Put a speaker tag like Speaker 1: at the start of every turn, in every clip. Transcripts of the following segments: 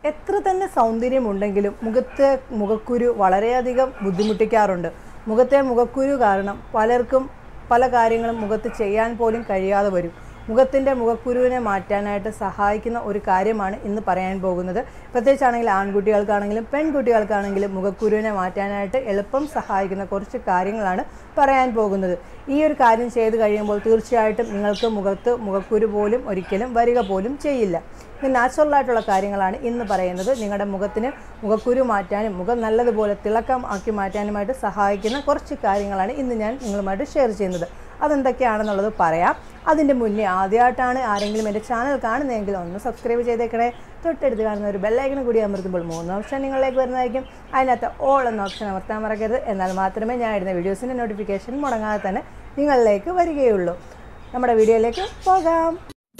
Speaker 1: എത്ര തന്നെ സൗന്ദര്യമുണ്ടെങ്കിലും മുഖത്ത് മുഖക്കുരു വളരെയധികം ബുദ്ധിമുട്ടിക്കാറുണ്ട് മുഖത്തെ മുഖക്കുരു കാരണം പലർക്കും പല കാര്യങ്ങളും മുഖത്ത് ചെയ്യാൻ പോലും കഴിയാതെ വരും മുഖത്തിൻ്റെ മുഖക്കുരുവിനെ മാറ്റാനായിട്ട് സഹായിക്കുന്ന ഒരു കാര്യമാണ് ഇന്ന് പറയാൻ പോകുന്നത് പ്രത്യേകിച്ചാണെങ്കിൽ ആൺകുട്ടികൾക്കാണെങ്കിലും പെൺകുട്ടികൾക്കാണെങ്കിലും മുഖക്കുരുവിനെ മാറ്റാനായിട്ട് എളുപ്പം സഹായിക്കുന്ന കുറച്ച് കാര്യങ്ങളാണ് പറയാൻ പോകുന്നത് ഈ ഒരു കാര്യം ചെയ്ത് കഴിയുമ്പോൾ തീർച്ചയായിട്ടും നിങ്ങൾക്ക് മുഖത്ത് മുഖക്കുരു പോലും ഒരിക്കലും വരിക പോലും ചെയ്യില്ല ഇത് നാച്ചുറൽ ആയിട്ടുള്ള കാര്യങ്ങളാണ് ഇന്ന് പറയുന്നത് നിങ്ങളുടെ മുഖത്തിന് മുഖക്കുരു മാറ്റാനും മുഖം നല്ലതുപോലെ തിളക്കം ആക്കി മാറ്റാനുമായിട്ട് സഹായിക്കുന്ന കുറച്ച് കാര്യങ്ങളാണ് ഇന്ന് ഞാൻ നിങ്ങളുമായിട്ട് ഷെയർ ചെയ്യുന്നത് അതെന്തൊക്കെയാണെന്നുള്ളത് പറയാം അതിൻ്റെ മുന്നേ ആദ്യമായിട്ടാണ് ആരെങ്കിലും എൻ്റെ ചാനൽ കാണുന്നതെങ്കിൽ ഒന്ന് സബ്സ്ക്രൈബ് ചെയ്തേക്കണേ തൊട്ടടുത്ത് കാണുന്ന ഒരു ബെല്ലൈക്കൺ കൂടി അമർത്തുമ്പോൾ മൂന്ന് ഓപ്ഷൻ നിങ്ങളിലേക്ക് വരുന്നതായിരിക്കും അതിനകത്ത് ഓൾ എന്ന ഓപ്ഷൻ അമർത്താൻ മറക്കരുത് എന്നാൽ മാത്രമേ ഞാൻ ഇടുന്ന വീഡിയോസിൻ്റെ നോട്ടിഫിക്കേഷൻ മുടങ്ങാതെ തന്നെ നിങ്ങളിലേക്ക് വരികയുള്ളൂ നമ്മുടെ വീഡിയോയിലേക്ക് പോകാം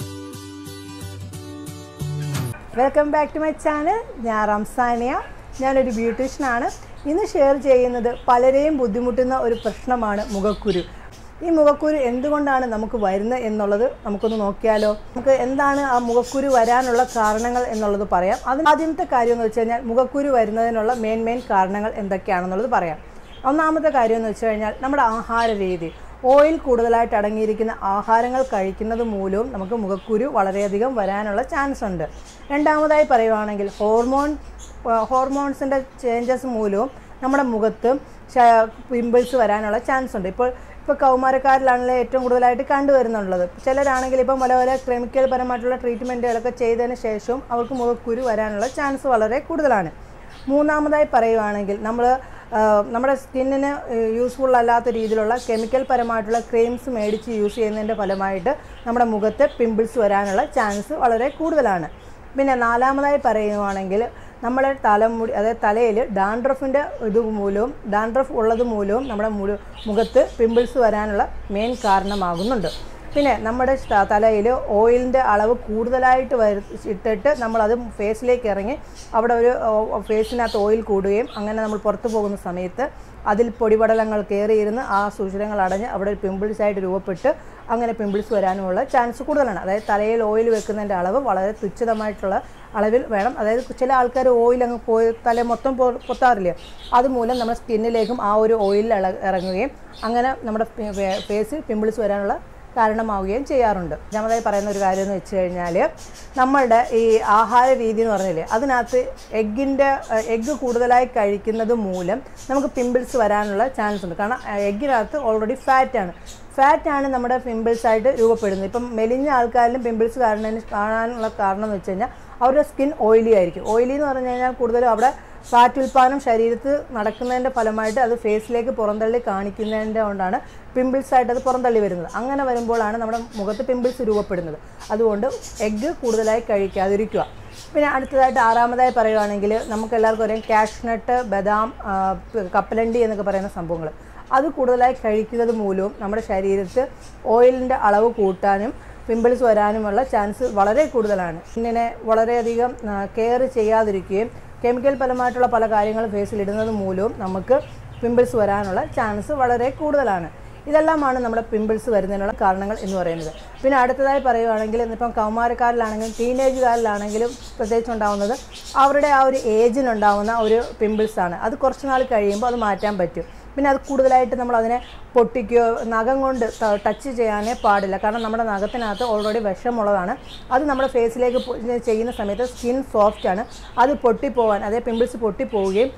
Speaker 1: welcome back to my channel ഞാൻ റംസാനിയ ഞാനൊരു ബ്യൂട്ടീഷ്യനാണ് ഇന്ന് ഷെയർ ചെയ്യുന്നത് പലരെയും ബുദ്ധിമുട്ടുന്ന ഒരു പ്രശ്നമാണ് മുഖക്കുരു ഈ മുഖക്കുരു എന്തുകൊണ്ടാണ് നമുക്ക് വരുന്നത് എന്നുള്ളത് നമുക്കൊന്ന് നോക്കിയാലോ നമുക്ക് എന്താണ് ആ മുഖക്കുരു വരാനുള്ള കാരണങ്ങൾ എന്നുള്ളത് പറയാം അതിന് ആദ്യത്തെ കാര്യം എന്ന് വെച്ച് കഴിഞ്ഞാൽ മുഖക്കുരു വരുന്നതിനുള്ള മെയിൻ മെയിൻ കാരണങ്ങൾ എന്തൊക്കെയാണെന്നുള്ളത് പറയാം ഒന്നാമത്തെ കാര്യം എന്ന് വെച്ച് കഴിഞ്ഞാൽ നമ്മുടെ ആഹാര രീതി ഓയിൽ കൂടുതലായിട്ട് അടങ്ങിയിരിക്കുന്ന ആഹാരങ്ങൾ കഴിക്കുന്നത് മൂലവും നമുക്ക് മുഖക്കുരു വളരെയധികം വരാനുള്ള ചാൻസ് ഉണ്ട് രണ്ടാമതായി പറയുവാണെങ്കിൽ ഹോർമോൺ ഹോർമോൺസിൻ്റെ ചേഞ്ചസ് മൂലവും നമ്മുടെ മുഖത്ത് പിമ്പിൾസ് വരാനുള്ള ചാൻസ് ഉണ്ട് ഇപ്പോൾ ഇപ്പോൾ കൗമാരക്കാരിലാണല്ലോ ഏറ്റവും കൂടുതലായിട്ട് കണ്ടുവരുന്നുള്ളത് ചിലരാണെങ്കിൽ ഇപ്പം പല പല കെമിക്കൽ പരമായിട്ടുള്ള ട്രീറ്റ്മെൻറ്റുകളൊക്കെ ചെയ്തതിന് ശേഷവും അവർക്ക് മുഖക്കുരു വരാനുള്ള ചാൻസ് വളരെ കൂടുതലാണ് മൂന്നാമതായി പറയുവാണെങ്കിൽ നമ്മൾ നമ്മുടെ സ്കിന്നിന് യൂസ്ഫുൾ അല്ലാത്ത രീതിയിലുള്ള കെമിക്കൽ പരമായിട്ടുള്ള ക്രീംസ് മേടിച്ച് യൂസ് ചെയ്യുന്നതിൻ്റെ ഫലമായിട്ട് നമ്മുടെ മുഖത്ത് പിമ്പിൾസ് വരാനുള്ള ചാൻസ് വളരെ കൂടുതലാണ് പിന്നെ നാലാമതായി പറയുവാണെങ്കിൽ നമ്മുടെ തലമുടി അതായത് തലയിൽ ഡാൻഡ്രഫിൻ്റെ ഇത് മൂലവും ഡാൻഡ്രഫ് ഉള്ളത് മൂലവും നമ്മുടെ മുഴു മുഖത്ത് പിമ്പിൾസ് വരാനുള്ള മെയിൻ കാരണമാകുന്നുണ്ട് പിന്നെ നമ്മുടെ തലയിൽ ഓയിലിൻ്റെ അളവ് കൂടുതലായിട്ട് വരു ഇട്ടിട്ട് നമ്മളത് ഫേസിലേക്ക് ഇറങ്ങി അവിടെ ഒരു ഫേസിനകത്ത് ഓയിൽ കൂടുകയും അങ്ങനെ നമ്മൾ പുറത്തു പോകുന്ന സമയത്ത് അതിൽ പൊടിപടലങ്ങൾ കയറിയിരുന്ന് ആ സുഷിരങ്ങൾ അടഞ്ഞ് അവിടെ ഒരു പിമ്പിൾസ് ആയിട്ട് രൂപപ്പെട്ട് അങ്ങനെ പിമ്പിൾസ് വരാനുമുള്ള ചാൻസ് കൂടുതലാണ് അതായത് തലയിൽ ഓയിൽ വെക്കുന്നതിൻ്റെ അളവ് വളരെ തുച്ഛിതമായിട്ടുള്ള അളവിൽ വേണം അതായത് ചില ആൾക്കാർ ഓയിൽ അങ്ങ് പോയി തല മൊത്തം പൊത്താറില്ലേ അതുമൂലം നമ്മുടെ സ്കിന്നിലേക്കും ആ ഒരു ഓയിൽ ഇറങ്ങുകയും അങ്ങനെ നമ്മുടെ ഫേസിൽ പിമ്പിൾസ് വരാനുള്ള കാരണമാവുകയും ചെയ്യാറുണ്ട് രണ്ടാമതായി പറയുന്ന ഒരു കാര്യം എന്ന് വെച്ച് കഴിഞ്ഞാൽ നമ്മളുടെ ഈ ആഹാര രീതി എന്ന് പറഞ്ഞില്ലേ അതിനകത്ത് എഗ്ഗിൻ്റെ എഗ്ഗ് കൂടുതലായി കഴിക്കുന്നത് മൂലം നമുക്ക് പിമ്പിൾസ് വരാനുള്ള ചാൻസ് ഉണ്ട് കാരണം എഗ്ഗിനകത്ത് ഓൾറെഡി ഫാറ്റാണ് ഫാറ്റാണ് നമ്മുടെ പിമ്പിൾസ് ആയിട്ട് രൂപപ്പെടുന്നത് ഇപ്പം മെലിഞ്ഞ ആൾക്കാരിലും പിമ്പിൾസ് കാണുന്നതിന് കാണാനുള്ള കാരണം എന്ന് വെച്ച് കഴിഞ്ഞാൽ അവരുടെ സ്കിൻ ഓയിലി ആയിരിക്കും ഓയിലി എന്ന് പറഞ്ഞു കഴിഞ്ഞാൽ കൂടുതലും അവിടെ ഫാറ്റ് ഉൽപ്പാദനം ശരീരത്തിൽ നടക്കുന്നതിൻ്റെ ഫലമായിട്ട് അത് ഫേസിലേക്ക് പുറന്തള്ളി കാണിക്കുന്നതിൻ്റെ കൊണ്ടാണ് പിമ്പിൾസ് ആയിട്ട് അത് പുറന്തള്ളി വരുന്നത് അങ്ങനെ വരുമ്പോഴാണ് നമ്മുടെ മുഖത്ത് പിമ്പിൾസ് രൂപപ്പെടുന്നത് അതുകൊണ്ട് എഗ്ഗ് കൂടുതലായി കഴിക്കാതിരിക്കുക പിന്നെ അടുത്തതായിട്ട് ആറാമതായി പറയുകയാണെങ്കിൽ നമുക്ക് എല്ലാവർക്കും അറിയാം കാഷ്നട്ട് ബദാം കപ്പലണ്ടി എന്നൊക്കെ പറയുന്ന സംഭവങ്ങൾ അത് കൂടുതലായി കഴിക്കുന്നത് മൂലവും നമ്മുടെ ശരീരത്തിൽ ഓയിലിൻ്റെ അളവ് കൂട്ടാനും പിമ്പിൾസ് വരാനുമുള്ള ചാൻസ് വളരെ കൂടുതലാണ് ഇങ്ങനെ വളരെയധികം കെയർ ചെയ്യാതിരിക്കുകയും കെമിക്കൽ പരമായിട്ടുള്ള പല കാര്യങ്ങളും ഫേസിൽ ഇടുന്നത് മൂലവും നമുക്ക് പിമ്പിൾസ് വരാനുള്ള ചാൻസ് വളരെ കൂടുതലാണ് ഇതെല്ലാമാണ് നമ്മുടെ പിമ്പിൾസ് വരുന്നതിനുള്ള കാരണങ്ങൾ എന്ന് പറയുന്നത് പിന്നെ അടുത്തതായി പറയുകയാണെങ്കിൽ ഇന്നിപ്പം കൗമാരക്കാരിലാണെങ്കിലും ടീനേജുകാരിലാണെങ്കിലും പ്രത്യേകിച്ച് ഉണ്ടാകുന്നത് അവരുടെ ആ ഒരു ഏജിനുണ്ടാകുന്ന ഒരു പിമ്പിൾസാണ് അത് കുറച്ച് നാൾ കഴിയുമ്പോൾ അത് മാറ്റാൻ പറ്റും പിന്നെ അത് കൂടുതലായിട്ട് നമ്മൾ അതിനെ പൊട്ടിക്കുകയോ നഖം കൊണ്ട് ടച്ച് ചെയ്യാനേ പാടില്ല കാരണം നമ്മുടെ നഖത്തിനകത്ത് ഓൾറെഡി വിഷമുള്ളതാണ് അത് നമ്മുടെ ഫേസിലേക്ക് ചെയ്യുന്ന സമയത്ത് സ്കിൻ സോഫ്റ്റ് ആണ് അത് പൊട്ടിപ്പോവാൻ അതേ പിമ്പിൾസ് പൊട്ടിപ്പോവുകയും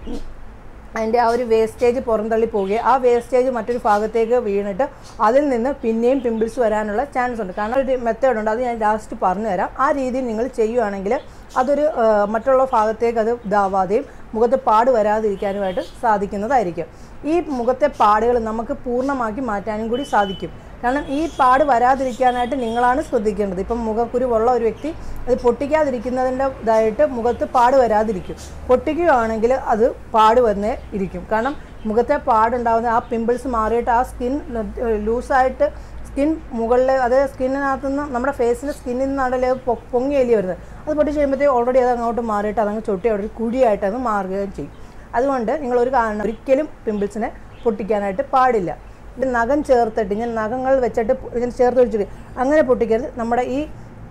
Speaker 1: അതിൻ്റെ ആ ഒരു വേസ്റ്റേജ് പുറന്തള്ളി പോവുകയും ആ വേസ്റ്റേജ് മറ്റൊരു ഭാഗത്തേക്ക് വീണിട്ട് അതിൽ നിന്ന് പിന്നെയും പിമ്പിൾസ് വരാനുള്ള ചാൻസ് ഉണ്ട് കാരണം ഒരു മെത്തേഡ് ഉണ്ട് അത് ഞാൻ ലാസ്റ്റ് പറഞ്ഞു തരാം ആ രീതിയിൽ നിങ്ങൾ ചെയ്യുകയാണെങ്കിൽ അതൊരു മറ്റുള്ള ഭാഗത്തേക്ക് അത് ഇതാവാതെയും മുഖത്ത് പാട് വരാതിരിക്കാനുമായിട്ട് സാധിക്കുന്നതായിരിക്കും ഈ മുഖത്തെ പാടുകൾ നമുക്ക് പൂർണ്ണമാക്കി മാറ്റാനും കൂടി സാധിക്കും കാരണം ഈ പാട് വരാതിരിക്കാനായിട്ട് നിങ്ങളാണ് ശ്രദ്ധിക്കേണ്ടത് ഇപ്പം മുഖക്കുരു ഉള്ള ഒരു വ്യക്തി അത് പൊട്ടിക്കാതിരിക്കുന്നതിൻ്റെ ഇതായിട്ട് മുഖത്ത് പാട് വരാതിരിക്കും പൊട്ടിക്കുകയാണെങ്കിൽ അത് പാട് വന്നേ ഇരിക്കും കാരണം മുഖത്തെ പാടുണ്ടാകുന്ന ആ പിമ്പിൾസ് മാറിയിട്ട് ആ സ്കിൻ ലൂസായിട്ട് സ്കിൻ മുകളിൽ അത് സ്കിന്നിനകത്ത് നിന്ന് നമ്മുടെ ഫേസിൻ്റെ സ്കിന്നിൽ നിന്നാണല്ലേ പൊങ്ങിയല്ലേ വരുന്നത് അത് പൊട്ടിച്ച് കഴിയുമ്പോഴത്തേക്ക് ഓൾറെഡി അത് അങ്ങോട്ട് മാറിയിട്ട് അതങ്ങ് ചൊട്ടി അവിടെ ഒരു കുഴിയായിട്ട് അത് മാറുകയും ചെയ്യും അതുകൊണ്ട് നിങ്ങളൊരു കാരണം ഒരിക്കലും പിമ്പിൾസിനെ പൊട്ടിക്കാനായിട്ട് പാടില്ല ഇത് നഖം ചേർത്തിട്ട് ഇങ്ങനെ നഖങ്ങൾ വെച്ചിട്ട് ഇങ്ങനെ ചേർത്ത് വെച്ചിട്ട് അങ്ങനെ പൊട്ടിക്കരുത് നമ്മുടെ ഈ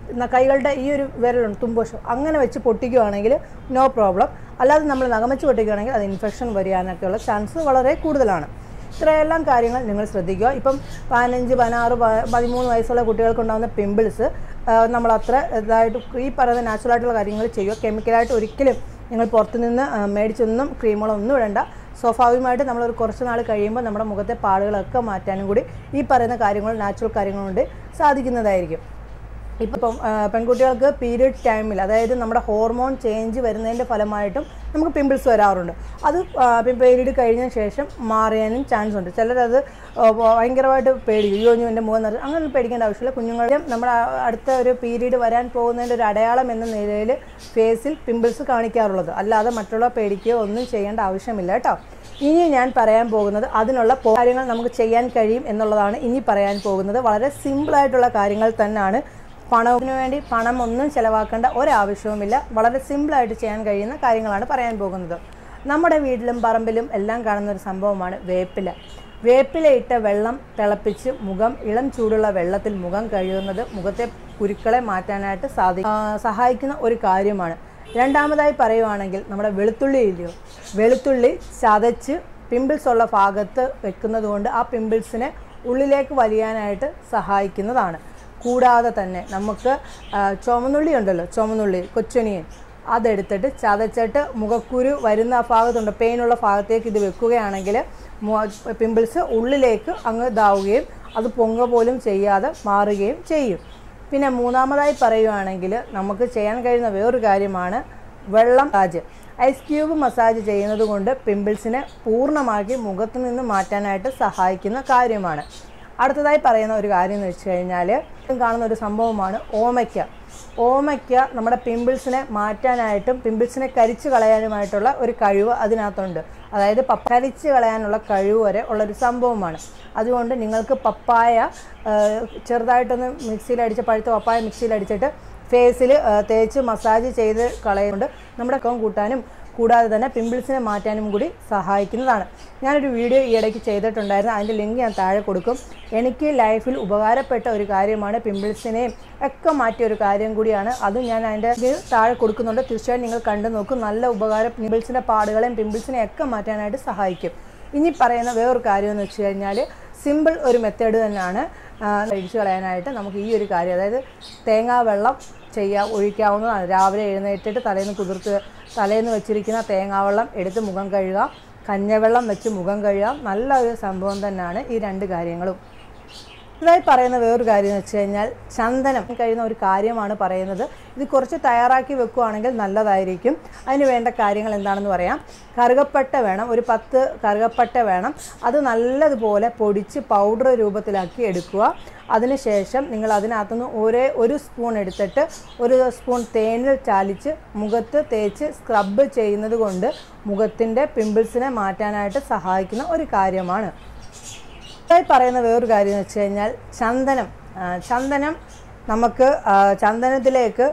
Speaker 1: ന- കൈകളുടെ ഈ ഒരു വിരലുണ്ട് തുമ്പശം അങ്ങനെ വെച്ച് പൊട്ടിക്കുകയാണെങ്കിൽ നോ പ്രോബ്ലം അല്ലാതെ നമ്മൾ നഖമച്ച് പൊട്ടിക്കുകയാണെങ്കിൽ അത് ഇൻഫെക്ഷൻ വരാനൊക്കെയുള്ള ചാൻസ് വളരെ കൂടുതലാണ് ഇത്രയെല്ലാം കാര്യങ്ങൾ നിങ്ങൾ ശ്രദ്ധിക്കുക ഇപ്പം പതിനഞ്ച് പതിനാറ് പ- പതിമൂന്ന് വയസ്സുള്ള കുട്ടികൾക്കുണ്ടാകുന്ന പിമ്പിൾസ് നമ്മൾ അത്ര ഇതായിട്ട് ഈ പറയുന്ന നാച്ചുറലായിട്ടുള്ള കാര്യങ്ങൾ ചെയ്യുക കെമിക്കലായിട്ട് ഒരിക്കലും നിങ്ങൾ പുറത്തുനിന്ന് ആ, മേടിച്ചൊന്നും ക്രീമുകളൊന്നും ഇടണ്ട സ്വാഭാവികമായിട്ട് നമ്മളൊരു കുറച്ച് നാൾ കഴിയുമ്പോൾ നമ്മുടെ മുഖത്തെ പാടുകളൊക്കെ മാറ്റാനും കൂടി ഈ പറയുന്ന കാര്യങ്ങൾ നാച്ചുറൽ കാര്യങ്ങൾ കൊണ്ട് സാധിക്കുന്നതായിരിക്കും ഇപ്പം ആ, പെൺകുട്ടികൾക്ക് പീരിയഡ് ടൈമിൽ അതായത് നമ്മുടെ ഹോർമോൺ ചേഞ്ച് വരുന്നതിൻ്റെ ഫലമായിട്ടും നമുക്ക് പിമ്പിൾസ് വരാറുണ്ട് അത് പീരീഡ് കഴിഞ്ഞതിന് ശേഷം മാറിയാനും ചാൻസ് ഉണ്ട് ചിലരത് ആ, ഭയങ്കരമായിട്ട് പേടിക്കും അയ്യോ ഇനി എൻ്റെ മുഖം നിറഞ്ഞു അങ്ങനെ പേടിക്കേണ്ട ആവശ്യമില്ല കുഞ്ഞുങ്ങളുടെ നമ്മുടെ ആ- അടുത്ത ഒരു പീരീഡ് വരാൻ പോകുന്നതിൻ്റെ ഒരു അടയാളം എന്ന നിലയിൽ ഫേസിൽ പിമ്പിൾസ് കാണിക്കാറുള്ളത് അല്ലാതെ മറ്റുള്ള പേടിക്കുകയോ ഒന്നും ചെയ്യേണ്ട ആവശ്യമില്ല കേട്ടോ ഇനി ഞാൻ പറയാൻ പോകുന്നത് അതിനുള്ള പോ- കാര്യങ്ങൾ നമുക്ക് ചെയ്യാൻ കഴിയും എന്നുള്ളതാണ് ഇനി പറയാൻ പോകുന്നത് വളരെ സിമ്പിളായിട്ടുള്ള കാര്യങ്ങൾ തന്നെയാണ് പണത്തിന് വേണ്ടി പണം ഒന്നും ചിലവാക്കേണ്ട ഒരാവശ്യവുമില്ല വളരെ സിമ്പിളായിട്ട് ചെയ്യാൻ കഴിയുന്ന കാര്യങ്ങളാണ് പറയാൻ പോകുന്നത് നമ്മുടെ വീട്ടിലും പറമ്പിലും എല്ലാം കാണുന്ന ഒരു സംഭവമാണ് വേപ്പില വേപ്പില ഇട്ട വെള്ളം തിളപ്പിച്ച് മുഖം ഇളം ചൂടുള്ള വെള്ളത്തിൽ മുഖം കഴുകുന്നത് മുഖത്തെ കുരുക്കളെ മാറ്റാനായിട്ട് സാധി ആ, സഹായിക്കുന്ന ഒരു കാര്യമാണ് രണ്ടാമതായി പറയുവാണെങ്കിൽ നമ്മുടെ വെളുത്തുള്ളി ഇല്ലയോ വെളുത്തുള്ളി ചതച്ച് പിമ്പിൾസ് ഉള്ള ഭാഗത്ത് വെക്കുന്നത് കൊണ്ട് ആ പിമ്പിൾസിനെ ഉള്ളിലേക്ക് വലിയാനായിട്ട് സഹായിക്കുന്നതാണ് കൂടാതെ തന്നെ നമുക്ക് ആ, ചുമന്നുള്ളി ഉണ്ടല്ലോ ചുമന്നുള്ളി കൊച്ചൊനിയൻ അതെടുത്തിട്ട് ചതച്ചിട്ട് മുഖക്കുരു വരുന്ന ആ ഭാഗത്തുണ്ട് പെയിനുള്ള ഭാഗത്തേക്ക് ഇത് വെക്കുകയാണെങ്കിൽ പിമ്പിൾസ് ഉള്ളിലേക്ക് അങ്ങ് ഇതാവുകയും അത് പൊങ്ങ പോലും ചെയ്യാതെ മാറുകയും ചെയ്യും പിന്നെ മൂന്നാമതായി പറയുവാണെങ്കിൽ നമുക്ക് ചെയ്യാൻ കഴിയുന്ന വേറൊരു കാര്യമാണ് വെള്ളം മസാജ് ഐസ് ക്യൂബ് മസാജ് ചെയ്യുന്നത് കൊണ്ട് പിമ്പിൾസിനെ പൂർണ്ണമാക്കി മുഖത്ത് നിന്ന് മാറ്റാനായിട്ട് സഹായിക്കുന്ന കാര്യമാണ് അടുത്തതായി പറയുന്ന ഒരു കാര്യം എന്ന് വെച്ച് കഴിഞ്ഞാൽ കാണുന്ന ഒരു സംഭവമാണ് ഓമയ്ക്ക ഓമയ്ക്ക നമ്മുടെ പിമ്പിൾസിനെ മാറ്റാനായിട്ടും പിമ്പിൾസിനെ കരിച്ചു കളയാനുമായിട്ടുള്ള ഒരു കഴിവ് അതിനകത്തുണ്ട് അതായത് പപ്പ കരിച്ച് കളയാനുള്ള കഴിവ് വരെ ഉള്ളൊരു സംഭവമാണ് അതുകൊണ്ട് നിങ്ങൾക്ക് പപ്പായ ആ, ചെറുതായിട്ടൊന്ന് മിക്സിയിൽ അടിച്ച പഴുത്ത പപ്പായ മിക്സിയിൽ അടിച്ചിട്ട് ഫേസിൽ തേച്ച് മസാജ് ചെയ്ത് കളയുന്നുണ്ട് നമ്മുടെ അക്കം കൂട്ടാനും കൂടാതെ തന്നെ പിമ്പിൾസിനെ മാറ്റാനും കൂടി സഹായിക്കുന്നതാണ് ഞാനൊരു വീഡിയോ ഈ ഇടയ്ക്ക് ചെയ്തിട്ടുണ്ടായിരുന്നു അതിൻ്റെ ലിങ്ക് ഞാൻ താഴെ കൊടുക്കും എനിക്ക് ലൈഫിൽ ഉപകാരപ്പെട്ട ഒരു കാര്യമാണ് പിമ്പിൾസിനെയും ഒക്കെ മാറ്റിയ ഒരു കാര്യം കൂടിയാണ് അതും ഞാൻ അതിൻ്റെ ഇത് താഴെ കൊടുക്കുന്നുണ്ട് തീർച്ചയായും നിങ്ങൾ കണ്ടു നോക്കും നല്ല ഉപകാരം പിമ്പിൾസിൻ്റെ പാടുകളെയും പിമ്പിൾസിനെയും ഒക്കെ മാറ്റാനായിട്ട് സഹായിക്കും ഇനി പറയുന്ന വേറൊരു കാര്യം എന്ന് വെച്ച് കഴിഞ്ഞാൽ സിമ്പിൾ ഒരു മെത്തേഡ് തന്നെയാണ് ആ, അഴിച്ചു കളയാനായിട്ട് നമുക്ക് ഈ ഒരു കാര്യം അതായത് തേങ്ങാ വെള്ളം ചെയ്യാം ഒഴിക്കാവുന്നതാണ് രാവിലെ എഴുന്നേറ്റിട്ട് തലേന്ന് കുതിർത്ത് തലേന്ന് വെച്ചിരിക്കുന്ന തേങ്ങാവെള്ളം എടുത്ത് മുഖം കഴുകുക കഞ്ഞവെള്ളം വെച്ച് മുഖം കഴുകാം നല്ല ഒരു സംഭവം തന്നെയാണ് ഈ രണ്ട് കാര്യങ്ങളും ഇതായി പറയുന്ന വേറൊരു കാര്യം എന്ന് വെച്ച് കഴിഞ്ഞാൽ ചന്ദനം കഴിയുന്ന ഒരു കാര്യമാണ് പറയുന്നത് ഇത് കുറച്ച് തയ്യാറാക്കി വെക്കുകയാണെങ്കിൽ നല്ലതായിരിക്കും അതിന് വേണ്ട കാര്യങ്ങൾ എന്താണെന്ന് പറയാം കറുകപ്പട്ട വേണം ഒരു പത്ത് കറുകപ്പട്ട വേണം അത് നല്ലതുപോലെ പൊടിച്ച് പൗഡർ രൂപത്തിലാക്കി എടുക്കുക അതിനുശേഷം നിങ്ങൾ അതിനകത്തുനിന്ന് ഒരേ ഒരു സ്പൂൺ എടുത്തിട്ട് ഒരു സ്പൂൺ തേനിൽ ചാലിച്ച് മുഖത്ത് തേച്ച് സ്ക്രബ് ചെയ്യുന്നത് കൊണ്ട് മുഖത്തിൻ്റെ പിമ്പിൾസിനെ മാറ്റാനായിട്ട് സഹായിക്കുന്ന ഒരു കാര്യമാണ് അടുത്തായി പറയുന്ന വേറൊരു കാര്യം എന്ന് വെച്ച് കഴിഞ്ഞാൽ ചന്ദനം ആ, ചന്ദനം നമുക്ക് ആ, ചന്ദനത്തിലേക്ക്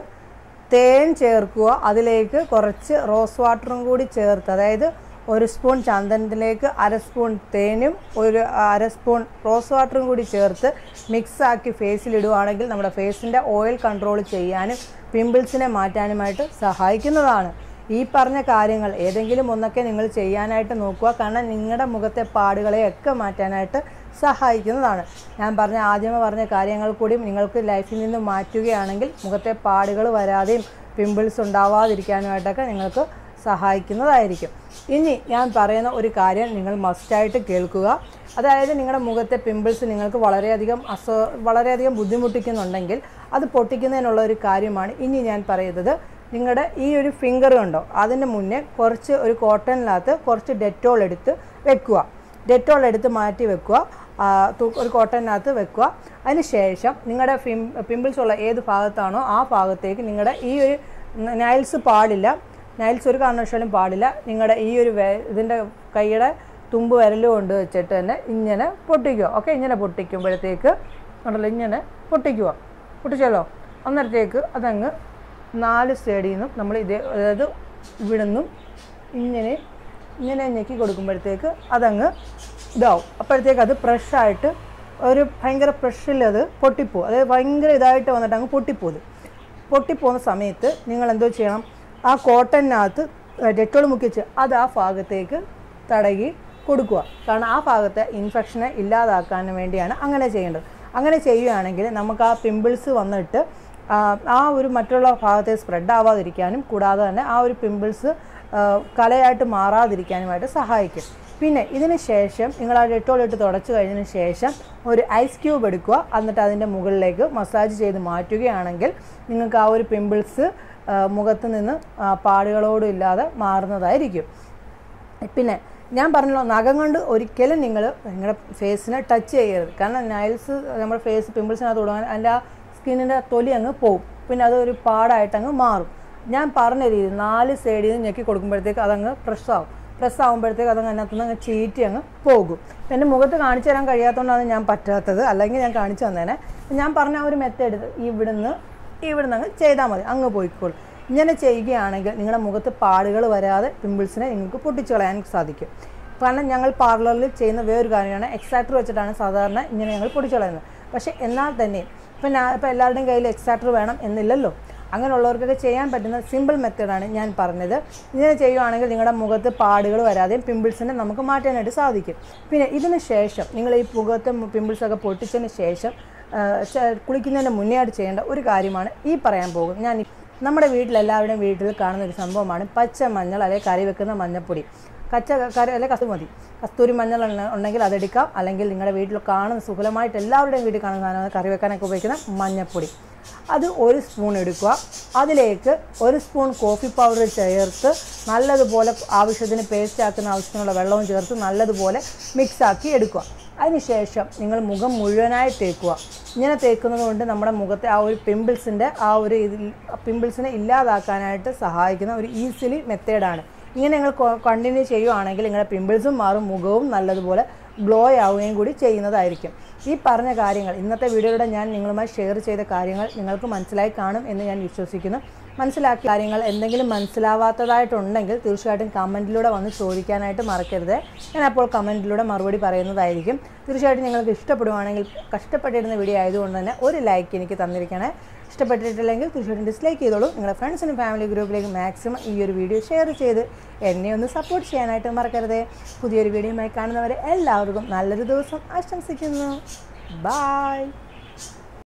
Speaker 1: തേൻ ചേർക്കുക അതിലേക്ക് കുറച്ച് റോസ് വാട്ടറും കൂടി ചേർത്ത് അതായത് ഒരു സ്പൂൺ ചന്ദനത്തിലേക്ക് അര സ്പൂൺ തേനും ഒരു അര സ്പൂൺ റോസ് വാട്ടറും കൂടി ചേർത്ത് മിക്സ് ആക്കി ഫേസിൽ ഇടുവാണെങ്കിൽ നമ്മുടെ ഫേസിൻ്റെ ഓയിൽ കൺട്രോൾ ചെയ്യാനും പിമ്പിൾസിനെ മാറ്റാനുമായിട്ട് സഹായിക്കുന്നതാണ് ഈ പറഞ്ഞ കാര്യങ്ങൾ ഏതെങ്കിലും ഒന്നൊക്കെ നിങ്ങൾ ചെയ്യാനായിട്ട് നോക്കുക കാരണം നിങ്ങളുടെ മുഖത്തെ പാടുകളെയൊക്കെ മാറ്റാനായിട്ട് സഹായിക്കുന്നതാണ് ഞാൻ പറഞ്ഞ ആദ്യമേ പറഞ്ഞ കാര്യങ്ങൾ കൂടി നിങ്ങൾക്ക് ലൈഫിൽ നിന്ന് മാറ്റുകയാണെങ്കിൽ മുഖത്തെ പാടുകൾ വരാതെയും പിമ്പിൾസ് ഉണ്ടാവാതിരിക്കാനുമായിട്ടൊക്കെ നിങ്ങൾക്ക് സഹായിക്കുന്നതായിരിക്കും ഇനി ഞാൻ പറയുന്ന ഒരു കാര്യം നിങ്ങൾ മസ്റ്റായിട്ട് കേൾക്കുക അതായത് നിങ്ങളുടെ മുഖത്തെ പിമ്പിൾസ് നിങ്ങൾക്ക് വളരെയധികം അസ വളരെയധികം ബുദ്ധിമുട്ടിക്കുന്നുണ്ടെങ്കിൽ അത് പൊട്ടിക്കുന്നതിനുള്ള ഒരു കാര്യമാണ് ഇനി ഞാൻ പറയുന്നത് നിങ്ങളുടെ ഈ ഒരു ഫിംഗർ കണ്ടോ അതിൻ്റെ മുന്നേ കുറച്ച് ഒരു കോട്ടണിനകത്ത് കുറച്ച് ഡെറ്റോൾ എടുത്ത് വെക്കുക ഡെറ്റോൾ എടുത്ത് മാറ്റി വെക്കുക ആ, തു- ഒരു കോട്ടണിനകത്ത് വെക്കുക അതിന് ശേഷം നിങ്ങളുടെ ഫിം പിമ്പിൾസ് ഉള്ള ഏത് ഭാഗത്താണോ ആ ഭാഗത്തേക്ക് നിങ്ങളുടെ ഈ ഒരു നൈൽസ് പാടില്ല നൈൽസ് ഒരു കാരണവശാലും പാടില്ല നിങ്ങളുടെ ഈ ഒരു വെ ഇതിൻ്റെ കൈയുടെ തുമ്പ് വിരൽ കൊണ്ട് വെച്ചിട്ട് തന്നെ ഇങ്ങനെ പൊട്ടിക്കുക ഓക്കെ ഇങ്ങനെ പൊട്ടിക്കുമ്പോഴത്തേക്ക് ഉണ്ടല്ലോ ഇങ്ങനെ പൊട്ടിക്കുക പൊട്ടിച്ചല്ലോ അന്നേരത്തേക്ക് അതങ്ങ് നാല് സൈഡിൽ നിന്നും നമ്മൾ ഇതേ അതായത് ഇവിടെ നിന്നും ഇങ്ങനെ ഇങ്ങനെ ഞെക്കി കൊടുക്കുമ്പോഴത്തേക്ക് അതങ്ങ് ഇതാവും അപ്പോഴത്തേക്ക് അത് പ്രഷായിട്ട് ഒരു ഭയങ്കര പ്രഷറിൽ അത് പൊട്ടിപ്പോവും അതായത് ഭയങ്കര ഇതായിട്ട് വന്നിട്ട് അങ്ങ് പൊട്ടിപ്പോകും പൊട്ടിപ്പോകുന്ന സമയത്ത് നിങ്ങൾ എന്തോ ചെയ്യണം ആ കോട്ടനകത്ത് ഡെറ്റോൾ മുക്കി വെച്ച് അത് ആ ഭാഗത്തേക്ക് തടകി കൊടുക്കുക കാരണം ആ ഭാഗത്തെ ഇൻഫെക്ഷനെ ഇല്ലാതാക്കാൻ വേണ്ടിയാണ് അങ്ങനെ ചെയ്യേണ്ടത് അങ്ങനെ ചെയ്യുകയാണെങ്കിൽ നമുക്ക് ആ പിമ്പിൾസ് വന്നിട്ട് ആ, ആ ഒരു മറ്റുള്ള ഭാഗത്തെ സ്പ്രെഡ് ആവാതിരിക്കാനും കൂടാതെ തന്നെ ആ ഒരു പിമ്പിൾസ് കലയായിട്ട് മാറാതിരിക്കാനുമായിട്ട് സഹായിക്കും പിന്നെ ഇതിന് ശേഷം നിങ്ങൾ ആ ഡെറ്റോൾ ഇട്ട് തുടച്ച് കഴിഞ്ഞതിന് ശേഷം ഒരു ഐസ് ക്യൂബ് എടുക്കുക എന്നിട്ട് അതിൻ്റെ മുകളിലേക്ക് മസാജ് ചെയ്ത് മാറ്റുകയാണെങ്കിൽ നിങ്ങൾക്ക് ആ ഒരു പിമ്പിൾസ് മുഖത്ത് നിന്ന് ആ, പാടുകളോടും ഇല്ലാതെ മാറുന്നതായിരിക്കും പിന്നെ ഞാൻ പറഞ്ഞല്ലോ നഖം കൊണ്ട് ഒരിക്കലും നിങ്ങൾ നിങ്ങളുടെ ഫേസിനെ ടച്ച് ചെയ്യരുത് കാരണം നൈൽസ് നമ്മുടെ ഫേസ് പിമ്പിൾസിനകത്ത് തുടങ്ങാൻ അതിൻ്റെ ആ സ്കിന്നിൻ്റെ തൊലി അങ്ങ് പോവും പിന്നെ അതൊരു പാടായിട്ട് അങ്ങ് മാറും ഞാൻ പറഞ്ഞ രീതി നാല് സൈഡിൽ നിന്ന് ഞെക്കി കൊടുക്കുമ്പോഴത്തേക്ക് അതങ്ങ് പ്രസ് ആവും പ്രസ് ആകുമ്പോഴത്തേക്ക് അതങ്ങ് അതിനകത്തുനിന്ന് അങ്ങ് ചീറ്റി അങ്ങ് പോകും എൻ്റെ മുഖത്ത് കാണിച്ചു തരാൻ കഴിയാത്തതുകൊണ്ടാണ് ഞാൻ പറ്റാത്തത് അല്ലെങ്കിൽ ഞാൻ കാണിച്ചു തന്നേനെ ഞാൻ പറഞ്ഞ ആ ഒരു മെത്തേഡ് ഇവിടുന്ന് ഇവിടുന്ന് അങ്ങ് ചെയ്താൽ മതി അങ്ങ് പോയിക്കോളും ഇങ്ങനെ ചെയ്യുകയാണെങ്കിൽ നിങ്ങളുടെ മുഖത്ത് പാടുകൾ വരാതെ പിമ്പിൾസിനെ നിങ്ങൾക്ക് പൊട്ടിച്ചു കളയാൻ സാധിക്കും കാരണം ഞങ്ങൾ പാർലറിൽ ചെയ്യുന്ന വേറൊരു കാര്യമാണ് എക്സാക്ടർ വെച്ചിട്ടാണ് സാധാരണ ഇങ്ങനെ ഞങ്ങൾ പൊടിച്ചു കളയുന്നത് പക്ഷേ എന്നാൽ തന്നെ ഇപ്പം ഞാൻ ഇപ്പം എല്ലാവരുടെയും കയ്യിൽ എക്സാക്ടർ വേണം എന്നില്ലല്ലോ അങ്ങനെയുള്ളവർക്കൊക്കെ ചെയ്യാൻ പറ്റുന്ന സിമ്പിൾ മെത്തേഡാണ് ഞാൻ പറഞ്ഞത് ഇങ്ങനെ ചെയ്യുവാണെങ്കിൽ നിങ്ങളുടെ മുഖത്ത് പാടുകൾ വരാതെയും പിമ്പിൾസിനെ നമുക്ക് മാറ്റാനായിട്ട് സാധിക്കും പിന്നെ ഇതിന് ശേഷം നിങ്ങൾ ഈ മുഖത്തെ പിമ്പിൾസൊക്കെ പൊട്ടിച്ചതിന് ശേഷം ആ, ചെ- കുളിക്കുന്നതിന് മുന്നേ ആയിട്ട് ചെയ്യേണ്ട ഒരു കാര്യമാണ് ഈ പറയാൻ പോകും ഞാൻ ഈ- നമ്മുടെ വീട്ടിൽ എല്ലാവരുടെയും വീട്ടിൽ കാണുന്ന ഒരു സംഭവമാണ് പച്ച മഞ്ഞൾ അല്ലെങ്കിൽ കറി വെക്കുന്ന മഞ്ഞപ്പൊടി കച്ച കറി അല്ലെങ്കിൽ കസ്തു മതി കസ്തൂരി മഞ്ഞൾ ഉള്ള- ഉണ്ടെങ്കിൽ അതെടുക്കാം അല്ലെങ്കിൽ നിങ്ങളുടെ വീട്ടിൽ കാണുന്ന സുഖലമായിട്ട് എല്ലാവരുടെയും വീട്ടിൽ കാണുന്ന സാധനമാണ് കറി വെക്കാനൊക്കെ ഉപയോഗിക്കുന്ന മഞ്ഞപ്പൊടി അത് ഒരു സ്പൂൺ എടുക്കുക അതിലേക്ക് ഒരു സ്പൂൺ കോഫി പൗഡർ ചേർത്ത് നല്ലതുപോലെ ആവശ്യത്തിന് പേസ്റ്റ് ആക്കുന്ന ആവശ്യത്തിനുള്ള വെള്ളവും ചേർത്ത് നല്ലതുപോലെ മിക്സാക്കി എടുക്കുക അതിനുശേഷം നിങ്ങൾ മുഖം മുഴുവനായി തേക്കുക ഇങ്ങനെ തേക്കുന്നത് കൊണ്ട് നമ്മുടെ മുഖത്തെ ആ ഒരു പിമ്പിൾസിൻ്റെ ആ ഒരു ഇതിൽ പിമ്പിൾസിനെ ഇല്ലാതാക്കാനായിട്ട് സഹായിക്കുന്ന ഒരു ഈസിലി മെത്തേഡാണ് ഇങ്ങനെ നിങ്ങൾ കണ്ടിന്യൂ ചെയ്യുവാണെങ്കിൽ നിങ്ങളുടെ പിമ്പിൾസും മാറും മുഖവും നല്ലതുപോലെ ഗ്ലോ ആവുകയും കൂടി ചെയ്യുന്നതായിരിക്കും ഈ പറഞ്ഞ കാര്യങ്ങൾ ഇന്നത്തെ വീഡിയോയിലൂടെ ഞാൻ നിങ്ങളുമായി ഷെയർ ചെയ്ത കാര്യങ്ങൾ നിങ്ങൾക്ക് മനസ്സിലായി കാണും എന്ന് ഞാൻ വിശ്വസിക്കുന്നു മനസ്സിലാക്കിയ കാര്യങ്ങൾ എന്തെങ്കിലും മനസ്സിലാവാത്തതായിട്ടുണ്ടെങ്കിൽ തീർച്ചയായിട്ടും കമൻറ്റിലൂടെ വന്ന് ചോദിക്കാനായിട്ട് മറക്കരുത് ഞാൻ അപ്പോൾ കമൻറ്റിലൂടെ മറുപടി പറയുന്നതായിരിക്കും തീർച്ചയായിട്ടും നിങ്ങൾക്ക് ഇഷ്ടപ്പെടുവാണെങ്കിൽ കഷ്ടപ്പെട്ടിരുന്ന വീഡിയോ ആയതുകൊണ്ട് തന്നെ ഒരു ലൈക്ക് എനിക്ക് തന്നിരിക്കണേ ഇഷ്ടപ്പെട്ടിട്ടില്ലെങ്കിൽ തീർച്ചയായിട്ടും ഡിസ്ലൈക്ക് ചെയ്തോളൂ നിങ്ങളുടെ ഫ്രണ്ട്സിനും ഫാമിലി ഗ്രൂപ്പിലേക്ക് മാക്സിമം ഈ ഒരു വീഡിയോ ഷെയർ ചെയ്ത് എന്നെ ഒന്ന് സപ്പോർട്ട് ചെയ്യാനായിട്ട് മറക്കരുത് പുതിയൊരു വീഡിയോയുമായി കാണുന്നവരെ എല്ലാവർക്കും നല്ലൊരു ദിവസം ആശംസിക്കുന്നു ബായ്